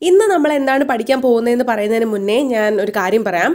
ഇന്ന് നമ്മൾ എന്താണ് പഠിക്കാൻ പോകുന്നതെന്ന് പറയുന്നതിന് മുന്നേ ഞാൻ ഒരു കാര്യം പറയാം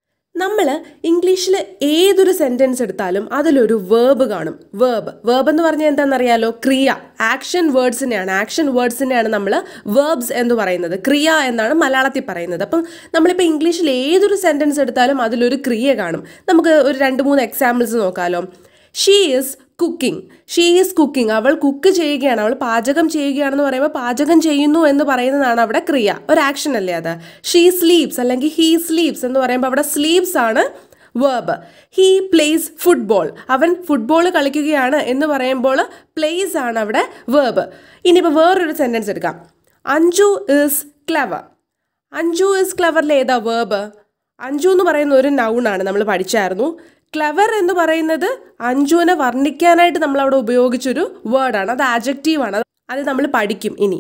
നമ്മൾ ഇംഗ്ലീഷിൽ ഏതൊരു സെൻറ്റൻസ് എടുത്താലും അതിലൊരു വേർബ് കാണും വേർബ് വേർബ് എന്ന് പറഞ്ഞാൽ എന്താണെന്നറിയാലോ ക്രിയ ആക്ഷൻ വേർഡ്സിനെയാണ് ആക്ഷൻ വേർഡ്സിനെയാണ് നമ്മൾ വേർബ്സ് എന്ന് പറയുന്നത് ക്രിയ എന്നാണ് മലയാളത്തിൽ പറയുന്നത് അപ്പം നമ്മളിപ്പോൾ ഇംഗ്ലീഷിൽ ഏതൊരു സെൻറ്റൻസ് എടുത്താലും അതിലൊരു ക്രിയ കാണും നമുക്ക് ഒരു രണ്ട് മൂന്ന് എക്സാമ്പിൾസ് നോക്കാമല്ലോ she is cooking she is cooking അവൾ കുക്ക് ചെയ്യുകയാണ് അവൾ പാചകം ചെയ്യുകയാണെന്ന് പറയുമ്പോൾ പാചകം ചെയ്യുന്നു എന്ന് പറയുന്നതാണ് അവിടെ ക്രിയ ഒരു ആക്ഷൻ അല്ലേ അത് ഷീ സ്ലീപ്സ് അല്ലെങ്കിൽ ഹീ സ്ലീപ്സ് എന്ന് പറയുമ്പോൾ അവിടെ സ്ലീപ്സ് ആണ് വേർബ് ഹീ പ്ലേസ് ഫുട്ബോൾ അവൻ ഫുട്ബോൾ കളിക്കുകയാണ് എന്ന് പറയുമ്പോൾ പ്ലേസ് ആണ് അവിടെ വേർബ് ഇനിയിപ്പോൾ വേറൊരു സെൻറ്റൻസ് എടുക്കാം Anju is clever Anju is ക്ലവറിൽ ഏതാ വേർബ് അഞ്ജു എന്ന് പറയുന്ന ഒരു നൗണാണ് നമ്മൾ പഠിച്ചായിരുന്നു ക്ലവർ എന്ന് പറയുന്നത് അഞ്ജുവിനെ വർണ്ണിക്കാനായിട്ട് നമ്മൾ അവിടെ ഉപയോഗിച്ചൊരു വേർഡാണ് അത് ആജക്റ്റീവാണ് അത് നമ്മൾ പഠിക്കും ഇനി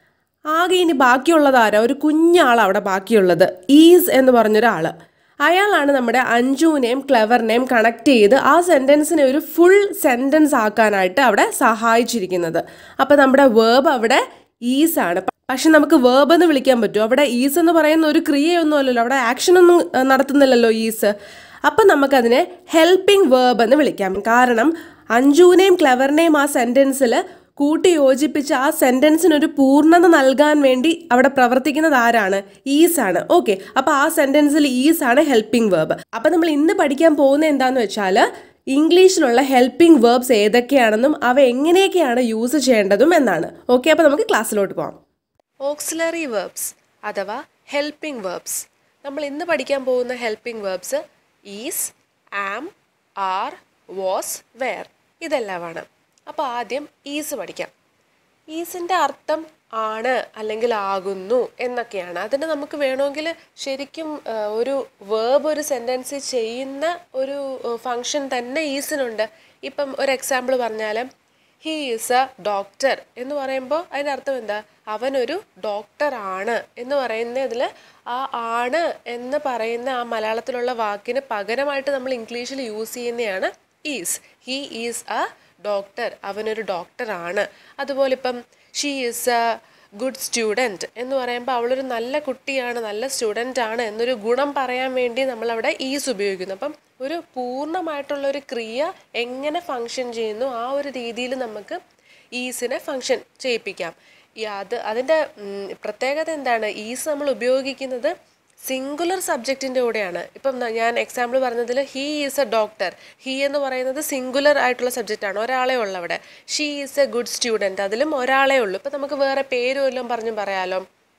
ആകെ ഇനി ബാക്കിയുള്ളത് ആരാ ഒരു കുഞ്ഞാൾ അവിടെ ബാക്കിയുള്ളത് ഈസ് എന്ന് പറഞ്ഞൊരാൾ അയാളാണ് നമ്മുടെ അഞ്ജുവിനെയും ക്ലവറിനെയും കണക്ട് ചെയ്ത് ആ സെൻറ്റൻസിനെ ഒരു ഫുൾ സെൻറ്റൻസ് ആക്കാനായിട്ട് അവിടെ സഹായിച്ചിരിക്കുന്നത് അപ്പോൾ നമ്മുടെ വേർബ് അവിടെ ഈസ് ആണ് പക്ഷെ നമുക്ക് വേർബ് എന്ന് വിളിക്കാൻ പറ്റും അവിടെ ഈസ് എന്ന് പറയുന്ന ഒരു ക്രിയയൊന്നും അല്ലല്ലോ അവിടെ ആക്ഷൻ ഒന്നും ഏഹ്, നടത്തുന്നില്ലല്ലോ ഈസ് അപ്പം നമുക്കതിനെ ഹെൽപ്പിംഗ് വേർബ് എന്ന് വിളിക്കാം കാരണം അഞ്ജുവിനെയും ക്ലവറിനെയും ആ സെൻറ്റൻസിൽ കൂട്ടി യോജിപ്പിച്ച് ആ സെൻറ്റൻസിന് ഒരു പൂർണ്ണത നൽകാൻ വേണ്ടി അവിടെ പ്രവർത്തിക്കുന്നത് ആരാണ് ഈസ് ആണ് ഓക്കെ അപ്പോൾ ആ സെൻറ്റൻസിൽ ഈസ് ആണ് ഹെൽപ്പിംഗ് വേർബ് അപ്പം നമ്മൾ ഇന്ന് പഠിക്കാൻ പോകുന്നത് എന്താണെന്ന് വെച്ചാൽ ഇംഗ്ലീഷിലുള്ള ഹെൽപ്പിംഗ് വേർബ്സ് ഏതൊക്കെയാണെന്നും അവ എങ്ങനെയൊക്കെയാണ് യൂസ് ചെയ്യേണ്ടതും എന്നാണ് ഓക്കെ അപ്പോൾ നമുക്ക് ക്ലാസ്സിലോട്ട് പോകാം ഓക്സിലറി വേർബ്സ് അഥവാ ഹെൽപ്പിംഗ് വേർബ്സ് നമ്മൾ ഇന്ന് പഠിക്കാൻ പോകുന്ന helping verbs is am are was were ഇതെല്ലാമാണ് അപ്പോൾ ആദ്യം ഈസ് പഠിക്കാം ഈസിൻ്റെ അർത്ഥം ആണ് അല്ലെങ്കിൽ ആകുന്നു എന്നൊക്കെയാണ് അതിന് നമുക്ക് വേണമെങ്കിൽ ശരിക്കും ആ, ഒരു വേർബ് ഒരു സെൻറ്റൻസ് ചെയ്യുന്ന ഒരു ഫങ്ഷൻ തന്നെ ഈസിനുണ്ട് ഇപ്പം ഒരു എക്സാമ്പിൾ പറഞ്ഞാൽ ഹീ ഈസ് എ ഡോക്ടർ എന്ന് പറയുമ്പോൾ അതിൻ്റെ അർത്ഥം എന്താ അവനൊരു ഡോക്ടർ ആണ് എന്ന് പറയുന്നതിൽ ആ ആണ് എന്ന് പറയുന്ന ആ മലയാളത്തിലുള്ള വാക്കിന് പകരമായിട്ട് നമ്മൾ ഇംഗ്ലീഷിൽ യൂസ് ചെയ്യുന്നതാണ് is he is a doctor അവനൊരു ഡോക്ടറാണ് അതുപോലെ ഇപ്പം she is a good student എന്ന് പറയുമ്പോൾ അവളൊരു നല്ല കുട്ടിയാണ് നല്ല സ്റ്റുഡൻ്റ് ആണ് എന്നൊരു ഗുണം പറയാൻ വേണ്ടി നമ്മളവിടെ ഈസ് ഉപയോഗിക്കുന്നു അപ്പം ഒരു പൂർണ്ണമായിട്ടുള്ള ഒരു ക്രിയ എങ്ങനെ ഫങ്ഷൻ ചെയ്യുന്നു ആ ഒരു രീതിയിൽ നമുക്ക് ഈസിനെ ഫങ്ഷൻ ചെയ്യിപ്പിക്കാം ഈ അത് അതിൻ്റെ ഉം, പ്രത്യേകത എന്താണ് ഈസ് നമ്മൾ ഉപയോഗിക്കുന്നത് സിംഗുലർ സബ്ജക്റ്റിൻ്റെ കൂടെയാണ് ഇപ്പം ന- ഞാൻ എക്സാമ്പിൾ പറഞ്ഞതിൽ he is a doctor he എന്ന് പറയുന്നത് സിംഗുലർ ആയിട്ടുള്ള സബ്ജക്റ്റാണ് ഒരാളെ ഉള്ളു അവിടെ she is a good student അതിലും ഒരാളെ ഉള്ളൂ ഇപ്പം നമുക്ക് വേറെ പേരും എല്ലാം പറഞ്ഞും പറയാലോ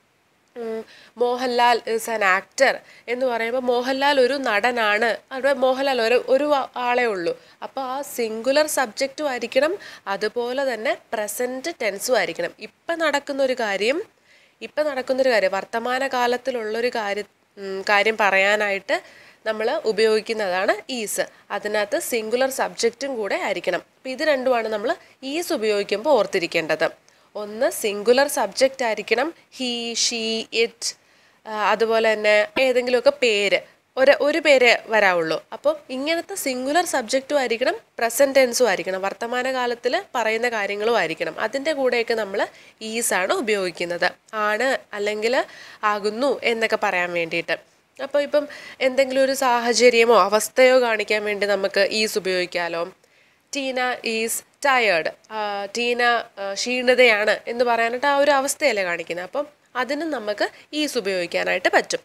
ഉം, മോഹൻലാൽ ഇസ് ആൻ ആക്ടർ എന്ന് പറയുമ്പോൾ മോഹൻലാൽ ഒരു നടനാണ് അവിടെ മോഹൻലാൽ ഒരു ഒരു ആ- ആളെ ഉള്ളൂ അപ്പോൾ ആ സിംഗുലർ സബ്ജക്റ്റും ആയിരിക്കണം അതുപോലെ തന്നെ പ്രസൻറ്റ് ടെൻസും ആയിരിക്കണം ഇപ്പം നടക്കുന്ന ഒരു കാര്യം ഇപ്പം നടക്കുന്നൊരു കാര്യം വർത്തമാന കാലത്തിലുള്ളൊരു കാര്യം ഉം, കാര്യം പറയാനായിട്ട് നമ്മൾ ഉപയോഗിക്കുന്നതാണ് ഈസ് അതിനകത്ത് സിംഗുലർ സബ്ജക്റ്റും കൂടെ ആയിരിക്കണം അപ്പോൾ ഇത് രണ്ടുമാണ് നമ്മൾ ഈസ് ഉപയോഗിക്കുമ്പോൾ ഓർത്തിരിക്കേണ്ടത് ഒന്ന് സിംഗുലർ സബ്ജക്റ്റ് ആയിരിക്കണം ഹീ ഷീ ഇറ്റ് അതുപോലെ തന്നെ ഏതെങ്കിലുമൊക്കെ പേര് ഒരു ഒരു പേര് വരാവുള്ളൂ അപ്പോൾ ഇങ്ങനത്തെ സിംഗുലർ സബ്ജക്റ്റും ആയിരിക്കണം പ്രസൻറ്റ് ടെൻസും ആയിരിക്കണം വർത്തമാന കാലത്തിൽ പറയുന്ന കാര്യങ്ങളും ആയിരിക്കണം അതിൻ്റെ കൂടെയൊക്കെ നമ്മൾ ഈസാണ് ഉപയോഗിക്കുന്നത് ആണ് അല്ലെങ്കിൽ ആകുന്നു എന്നൊക്കെ പറയാൻ വേണ്ടിയിട്ട് അപ്പോൾ ഇപ്പം എന്തെങ്കിലും ഒരു സാഹചര്യമോ അവസ്ഥയോ കാണിക്കാൻ വേണ്ടി നമുക്ക് ഈസ് ഉപയോഗിക്കാമല്ലോ ടീന ഈസ് ടയേർഡ് ടീന ആ, ക്ഷീണിതയാണ് എന്ന് പറയാനായിട്ട് ആ ഒരു അവസ്ഥയല്ലേ കാണിക്കുന്നത് അപ്പം അതിനും നമുക്ക് ഈസ് ഉപയോഗിക്കാനായിട്ട് പറ്റും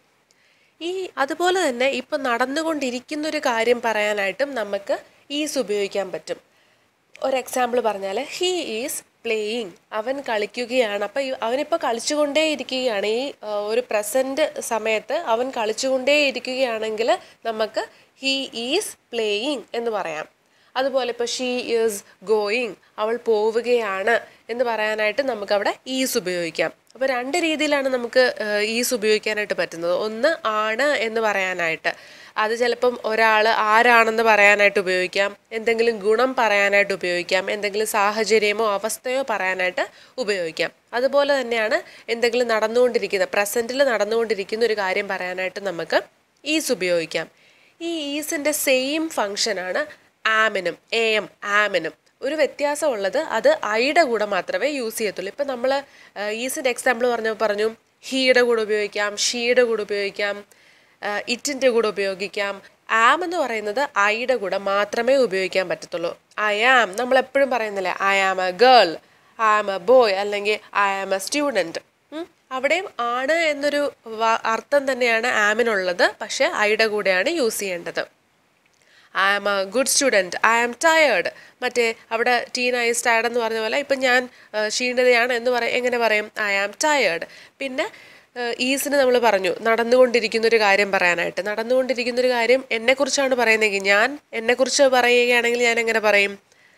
ഈ അതുപോലെ തന്നെ ഇപ്പം നടന്നുകൊണ്ടിരിക്കുന്ന ഒരു കാര്യം പറയാനായിട്ടും നമുക്ക് ഈസ് ഉപയോഗിക്കാൻ പറ്റും ഒരു എക്സാമ്പിൾ പറഞ്ഞാൽ ഹീ ഈസ് പ്ലേയിങ് അവൻ കളിക്കുകയാണ് അപ്പോൾ അവനിപ്പോൾ കളിച്ചുകൊണ്ടേ ഇരിക്കുകയാണ് ഈ ആ, ഒരു പ്രസൻറ്റ് സമയത്ത് അവൻ കളിച്ചുകൊണ്ടേ ഇരിക്കുകയാണെങ്കിൽ നമുക്ക് ഹീ ഈസ് പ്ലേയിങ് എന്ന് പറയാം അതുപോലെ ഇപ്പോൾ ഷീ ഈസ് ഗോയിങ് അവൾ പോവുകയാണ് എന്ന് പറയാനായിട്ട് നമുക്കവിടെ ഈസ് ഉപയോഗിക്കാം അപ്പോൾ രണ്ട് രീതിയിലാണ് നമുക്ക് ഈസ് ഉപയോഗിക്കാനായിട്ട് പറ്റുന്നത് ഒന്ന് ആണ് എന്ന് പറയാനായിട്ട് അത് ചിലപ്പം ഒരാൾ ആരാണെന്ന് പറയാനായിട്ട് ഉപയോഗിക്കാം എന്തെങ്കിലും ഗുണം പറയാനായിട്ട് ഉപയോഗിക്കാം എന്തെങ്കിലും സാഹചര്യമോ അവസ്ഥയോ പറയാനായിട്ട് ഉപയോഗിക്കാം അതുപോലെ തന്നെയാണ് എന്തെങ്കിലും നടന്നുകൊണ്ടിരിക്കുന്ന പ്രസൻറ്റിൽ നടന്നുകൊണ്ടിരിക്കുന്ന ഒരു കാര്യം പറയാനായിട്ട് നമുക്ക് ഈസ് ഉപയോഗിക്കാം ഈ ഈസിൻ്റെ സെയിം ഫങ്ഷനാണ് ആമിനും എ എം ആമിനും ഒരു വ്യത്യാസമുള്ളത് അത് ഐയുടെ കൂടെ മാത്രമേ യൂസ് ചെയ്യത്തുള്ളൂ ഇപ്പം നമ്മൾ ഈസിൻ്റെ എക്സാമ്പിൾ പറഞ്ഞു പറഞ്ഞു ഹീയുടെ കൂടെ ഉപയോഗിക്കാം ഷീയുടെ കൂടെ ഉപയോഗിക്കാം ഇറ്റിൻ്റെ കൂടെ ഉപയോഗിക്കാം ആം എന്ന് പറയുന്നത് ഐയുടെ കൂടെ മാത്രമേ ഉപയോഗിക്കാൻ പറ്റത്തുള്ളൂ ഐ ആം നമ്മൾ എപ്പോഴും പറയുന്നില്ലേ I am a girl I am a boy അല്ലെങ്കിൽ ഐ ആം എ സ്റ്റുഡൻറ്റ് അവിടെയും ആണ് എന്നൊരു വ- അർത്ഥം തന്നെയാണ് ആമിനുള്ളത് പക്ഷേ ഐയുടെ കൂടെയാണ് യൂസ് ചെയ്യേണ്ടത് I am a good student I am tired മറ്റേ അവിടെ ടീൻ ഐസ് ടയർഡ് എന്ന് പറഞ്ഞ പോലെ ഇപ്പം ഞാൻ ആ, ക്ഷീണിതയാണ് എന്ന് പറയും എങ്ങനെ പറയും ഐ ആം ടയേർഡ് പിന്നെ ഈസിന് നമ്മൾ പറഞ്ഞു നടന്നുകൊണ്ടിരിക്കുന്ന ഒരു കാര്യം പറയാനായിട്ട് നടന്നുകൊണ്ടിരിക്കുന്ന ഒരു കാര്യം എന്നെക്കുറിച്ചാണ് പറയുന്നതെങ്കിൽ ഞാൻ എന്നെക്കുറിച്ച് പറയുകയാണെങ്കിൽ ഞാൻ എങ്ങനെ പറയും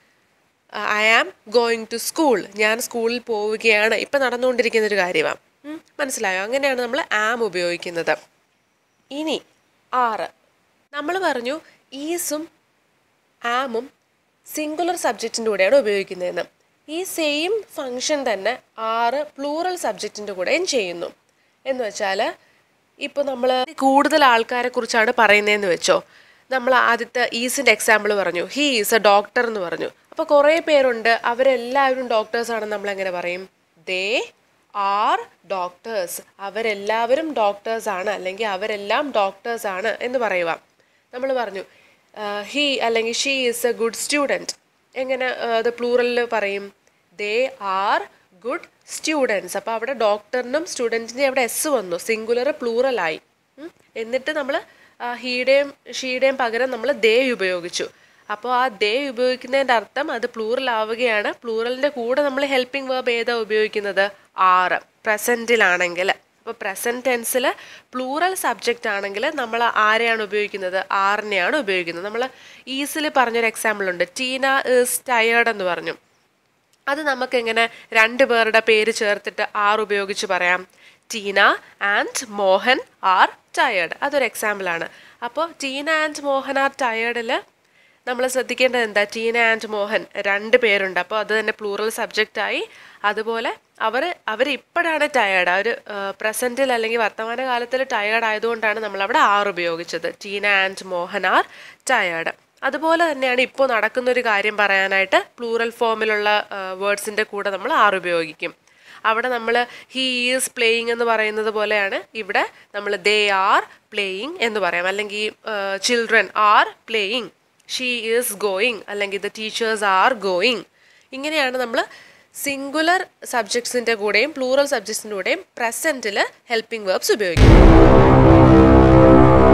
I am going to school ഞാൻ സ്കൂളിൽ പോവുകയാണ് ഇപ്പം നടന്നുകൊണ്ടിരിക്കുന്ന ഒരു കാര്യമാണ് ഉം, മനസ്സിലായോ അങ്ങനെയാണ് നമ്മൾ ആം ഉപയോഗിക്കുന്നത് ഇനി ആറ് നമ്മൾ പറഞ്ഞു ഈസും ആമും സിംഗുലർ സബ്ജക്റ്റിൻ്റെ കൂടെയാണ് ഉപയോഗിക്കുന്നതെന്ന് ഈ സെയിം ഫങ്ഷൻ തന്നെ ആറ് പ്ലൂറൽ സബ്ജക്റ്റിൻ്റെ കൂടെയും ചെയ്യുന്നു എന്ന് വെച്ചാൽ ഇപ്പോൾ നമ്മൾ കൂടുതൽ ആൾക്കാരെ കുറിച്ചാണ് പറയുന്നതെന്ന് വെച്ചോ നമ്മൾ ആദ്യത്തെ ഈസിൻ്റെ എക്സാമ്പിൾ പറഞ്ഞു ഹീ ഈസ് എ ഡോക്ടർ എന്ന് പറഞ്ഞു അപ്പോൾ കുറേ പേരുണ്ട് അവരെല്ലാവരും ഡോക്ടേഴ്സ് ആണെന്ന് നമ്മൾ എങ്ങനെ പറയും ദേ ആർ ഡോക്ടേഴ്സ് അവരെല്ലാവരും ഡോക്ടേഴ്സ് ആണ് അല്ലെങ്കിൽ അവരെല്ലാം ഡോക്ടേഴ്സ് ആണ് എന്ന് പറയുക നമ്മൾ പറഞ്ഞു ഹീ അല്ലെങ്കിൽ she is a good student എങ്ങനെ ആ, അത് പ്ലൂറലിൽ പറയും ദേ ആർ ഗുഡ് സ്റ്റുഡൻസ് അപ്പോൾ അവിടെ ഡോക്ടറിനും സ്റ്റുഡൻറ്റിൻ്റെ അവിടെ എസ് വന്നു സിംഗുലർ പ്ലൂറലായി ഉം. എന്നിട്ട് നമ്മൾ ഹീയുടെയും ഷീയുടെയും പകരം നമ്മൾ ദേ ഉപയോഗിച്ചു അപ്പോൾ ആ ദേ ഉപയോഗിക്കുന്നതിൻ്റെ അർത്ഥം അത് പ്ലൂറൽ ആവുകയാണ് പ്ലൂറലിൻ്റെ കൂടെ നമ്മൾ ഹെൽപ്പിംഗ് വേർബ് ഏതാ ഉപയോഗിക്കുന്നത് ആറ് പ്രസൻറ്റിലാണെങ്കിൽ അപ്പോൾ പ്രസൻറ്റ് ടെൻസിൽ പ്ലൂറൽ സബ്ജക്റ്റ് ആണെങ്കിൽ നമ്മൾ ആരെയാണ് ഉപയോഗിക്കുന്നത് ആറിനെയാണ് ഉപയോഗിക്കുന്നത് നമ്മൾ ഈസിൽ പറഞ്ഞൊരു എക്സാമ്പിൾ ഉണ്ട് ടീന ഈസ് ടയേർഡ് എന്ന് പറഞ്ഞു അത് നമുക്ക് എങ്ങനെ രണ്ട് പേരുടെ പേര് ചേർത്തിട്ട് ആർ ഉപയോഗിച്ച് പറയാം Tina and Mohan are tired അതൊരു എക്സാമ്പിളാണ് അപ്പോൾ ടീന ആൻഡ് മോഹൻ ആർ ടയേർഡിൽ നമ്മൾ ശ്രദ്ധിക്കേണ്ടത് എന്താ ടീന ആൻഡ് മോഹൻ രണ്ട് പേരുണ്ട് അപ്പോൾ അത് തന്നെ പ്ലൂറൽ സബ്ജക്റ്റായി അതുപോലെ അവർ അവർ ഇപ്പോഴാണ് ടയേർഡ് അവർ പ്രസൻറ്റിൽ അല്ലെങ്കിൽ വർത്തമാന കാലത്തിൽ ടയേർഡ് ആയതുകൊണ്ടാണ് നമ്മൾ അവിടെ ആർ ഉപയോഗിച്ചത് Tina and Mohan are tired അതുപോലെ തന്നെയാണ് ഇപ്പോൾ നടക്കുന്ന ഒരു കാര്യം പറയാനായിട്ട് പ്ലൂറൽ ഫോമിലുള്ള വേർഡ്സിൻ്റെ കൂടെ നമ്മൾ ആർ ഉപയോഗിക്കും അവിടെ നമ്മൾ ഹീ ഈസ് പ്ലേയിങ് എന്ന് പറയുന്നത് പോലെയാണ് ഇവിടെ നമ്മൾ ദേ ആർ പ്ലേയിങ് എന്ന് പറയാം അല്ലെങ്കിൽ children are playing she is going അല്ലെങ്കിൽ ദ ടീച്ചേഴ്സ് ആർ ഗോയിങ് ഇങ്ങനെയാണ് നമ്മൾ സിംഗുലർ സബ്ജക്ട്സിൻ്റെ കൂടെയും പ്ലൂറൽ സബ്ജക്ട്സിൻ്റെ കൂടെയും പ്രസൻറ്റിൽ ഹെൽപ്പിംഗ് വേർബ്സ് ഉപയോഗിക്കുന്നത്